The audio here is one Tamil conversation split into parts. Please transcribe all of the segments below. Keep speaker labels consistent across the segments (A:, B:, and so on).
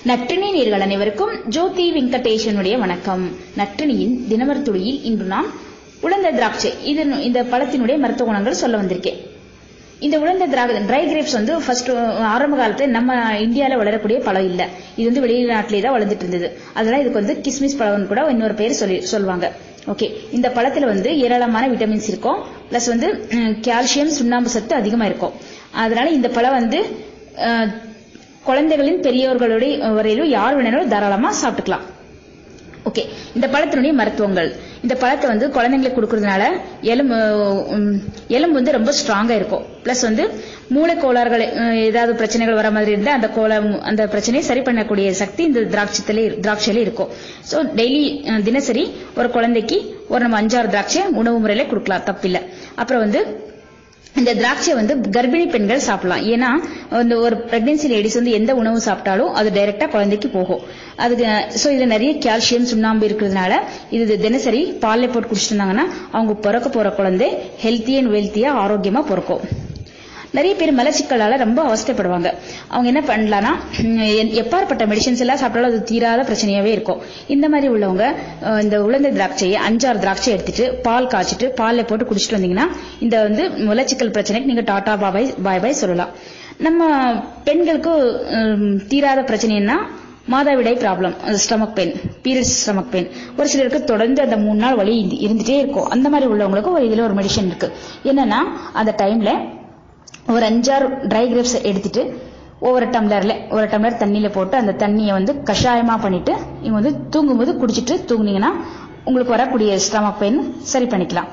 A: நற்றினி நேர்கள் அனைவருக்கும் ஜோதி வெங்கடேஷனுடைய வணக்கம் நற்றினியின் தினமர் துளியில் இன்று நான் உலர்ந்த திராட்சை இது இந்த பழத்தினுடைய மருத்துவ குணங்கள் சொல்ல வந்திருக்கேன் இந்த உலர்ந்த திராட்சை ட்ரை கிரேப்ஸ் வந்து ஃபர்ஸ்ட் ஆரம்ப காலத்துல நம்ம இந்தியாவில் வளரக்கூடிய பழம் இல்ல இது வந்து வெளிநாட்டிலே தான் வளர்ந்துட்டு இருந்தது அதனால இதுக்கு வந்து கிஸ்மிஸ் பழம்னு கூட இன்னொரு பேர் சொல்லி சொல்லுவாங்க ஓகே இந்த பழத்துல வந்து ஏராளமான விட்டமின்ஸ் இருக்கும் பிளஸ் வந்து கால்சியம் சுண்ணாம்பு சத்து அதிகமா இருக்கும் அதனால இந்த பழம் வந்து அஹ், குழந்தைகளின் பெரியவர்களுடைய வரையிலும் யார் வேணாலும் தாராளமா சாப்பிட்டுக்கலாம் ஓகே இந்த பழத்தினுடைய மருத்துவங்கள் இந்த பழத்தை வந்து குழந்தைங்களுக்கு கொடுக்கறதுனால எலும்பு உம், எலும்பு வந்து ரொம்ப ஸ்ட்ராங்கா இருக்கும் பிளஸ் வந்து மூளை கோளாறுகள் அஹ், ஏதாவது பிரச்சனைகள் வர மாதிரி இருந்தா அந்த கோல அந்த பிரச்சனையை சரி பண்ணக்கூடிய சக்தி இந்த திராட்சத்திலே திராட்சையில இருக்கும் ஸோ டெய்லி தினசரி ஒரு குழந்தைக்கு ஒரு நம்ம அஞ்சாறு திராட்சை உணவு முறையில கொடுக்கலாம் தப்பில்லை அப்புறம் வந்து இந்த திராட்சை வந்து கர்ப்பிணி பெண்கள் சாப்பிடலாம் ஏன்னா இந்த ஒரு பிரெக்னன்சி லேடிஸ் வந்து எந்த உணவு சாப்பிட்டாலும் அது டைரக்டா குழந்தைக்கு போகும் அதுக்கு ஸோ இதுல நிறைய கால்சியம் சுண்ணாம்பு இருக்கிறதுனால இது தினசரி பால்ல போட்டு குடிச்சிட்டு இருந்தாங்கன்னா அவங்க பிறக்க போற குழந்தை ஹெல்த்தி அண்ட் வெல்த்தியா ஆரோக்கியமா பிறக்கும் நிறைய பேர் மலச்சிக்கலால ரொம்ப அவஸ்தைப்படுவாங்க அவங்க என்ன பண்ணலாம்னா உம், எ- எப்பாற்பட்ட மெடிசின்ஸ் எல்லாம் சாப்பிட்டாலும் அது தீராத பிரச்சனையாவே இருக்கும் இந்த மாதிரி உள்ளவங்க அஹ், இந்த உலர்ந்த திராட்சையை அஞ்சாறு திராட்சை எடுத்துட்டு பால் காய்ச்சிட்டு பால்ல போட்டு குடிச்சிட்டு வந்தீங்கன்னா இந்த வந்து மலச்சிக்கல் பிரச்சனைக்கு நீங்க டாடா பாபாய் பாய் பாய் சொல்லலாம் நம்ம பெண்களுக்கு உம், தீராத பிரச்சனைன்னா மாதவிடாய் problem stomach pain periods stomach pain ஒரு சிலருக்கு தொடர்ந்து அந்த மூணு நாள் வலி இருந்து- இருந்துட்டே இருக்கும் அந்த மாதிரி உள்ளவங்களுக்கு ஒரு இதுல ஒரு மெடிசன் இருக்கு என்னன்னா அந்த டைம்ல ஒரு அஞ்சாறு ட்ரை கிரேப்ஸ் எடுத்துட்டு ஒவ்வொரு டம்ளர்ல ஒரு டம்ளர் தண்ணியில போட்டு அந்த தண்ணியை வந்து கஷாயமா பண்ணிட்டு நீங்க வந்து தூங்கும்போது குடிச்சிட்டு தூங்குனீங்கன்னா உங்களுக்கு வரக்கூடிய ஸ்டமக் பெயின் சரி பண்ணிக்கலாம்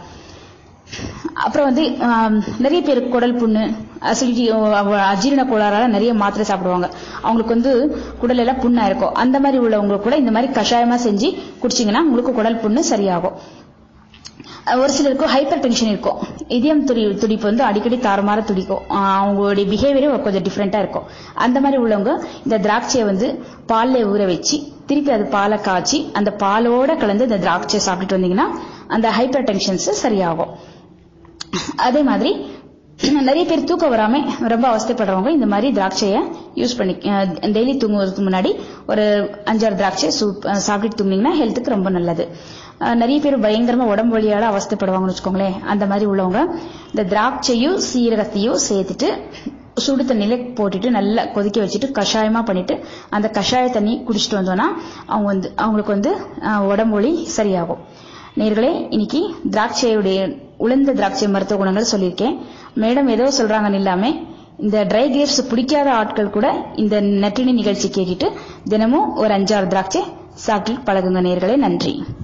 A: அப்புறம் வந்து ஆம், நிறைய பேர் குடல் புண்ணு அசிடிட்டி அஜீரண கோளாறால நிறைய மாத்திரை சாப்பிடுவாங்க அவங்களுக்கு வந்து குடல் எல்லாம் புண்ணா இருக்கும் அந்த மாதிரி உள்ளவங்களுக்கு கூட இந்த மாதிரி கஷாயமா செஞ்சு குடிச்சீங்கன்னா உங்களுக்கு குடல் புண்ணு சரியாகும் அஹ் ஒரு சிலருக்கு ஹைப்பர் டென்ஷன் இருக்கும் இதயம் துடி துடிப்பு வந்து அடிக்கடி தாறுமாற துடிக்கும் அஹ் அவங்களுடைய பிஹேவியரே கொஞ்சம் டிஃப்ரெண்டா இருக்கும் அந்த மாதிரி உள்ளவங்க இந்த திராட்சையை வந்து பால்ல ஊற வச்சு திருப்பி அது பாலை காய்ச்சி அந்த பாலோட கலந்து இந்த திராட்சையை சாப்பிட்டுட்டு வந்தீங்கன்னா அந்த ஹைப்பர் டென்ஷன்ஸ் சரியாகும் அதே மாதிரி நிறைய பேர் தூக்கம் வராம ரொம்ப அவஸ்தைப்படுறவங்க இந்த மாதிரி திராட்சையை யூஸ் பண்ணி டெய்லி தூங்குவதற்கு முன்னாடி ஒரு அஞ்சாறு திராட்சை சூப் அஹ், சாப்பிட்டுட்டு தூங்குனீங்கன்னா ஹெல்த்துக்கு ரொம்ப நல்லது அஹ், நிறைய பேர் பயங்கரமா உடம்பு வலியால அவஸ்தைப்படுவாங்கன்னு வச்சுக்கோங்களேன் அந்த மாதிரி உள்ளவங்க இந்த திராட்சையும் சீரகத்தையும் சேர்த்துட்டு சுடு தண்ணியில போட்டுட்டு நல்லா கொதிக்க வச்சுட்டு கஷாயமா பண்ணிட்டு அந்த கஷாய தண்ணி குடிச்சிட்டு வந்தோம்னா அவங்க வந்து அவங்களுக்கு வந்து அஹ், உடம்பு வலி சரியாகும் நேர்களே இன்னைக்கு திராட்சையுடைய உளுந்த திராட்சை மருத்துவ குணங்கள் சொல்லியிருக்கேன் மேடம் ஏதோ சொல்றாங்கன்னு இல்லாம இந்த ட்ரை கிரேப்ஸ் பிடிக்காத ஆட்கள் கூட இந்த நற்றினி நிகழ்ச்சி கேட்டுட்டு தினமும் ஒரு அஞ்சாறு திராட்சை சாப்பிட்டு பழகுங்க நேர்களே நன்றி